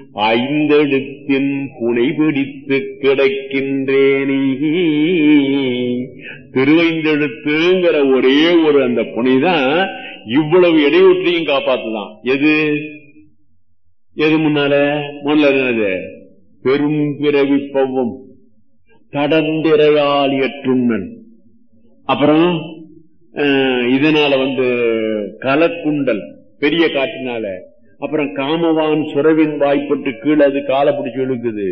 ஐந்தெழுத்தின் புனை பிடித்து கிடக்கின்றேனே திருவைந்தெழுத்துங்கிற ஒரே ஒரு அந்த புனைதான் இவ்வளவு இடையூற்றையும் காப்பாத்துதான் எது எது முன்னால முன்னால என்னது பெரும் பிறவி பவ்வம் தடந்திரையால் எற்றுண்ணன் அப்புறம் அஹ், இதனால வந்து கலக்குண்டல் பெரிய காற்றினால அப்புறம் காமவான் சுரவின் வாய்ப்பட்டு கீழே அது காலை பிடிச்சு இழுக்குது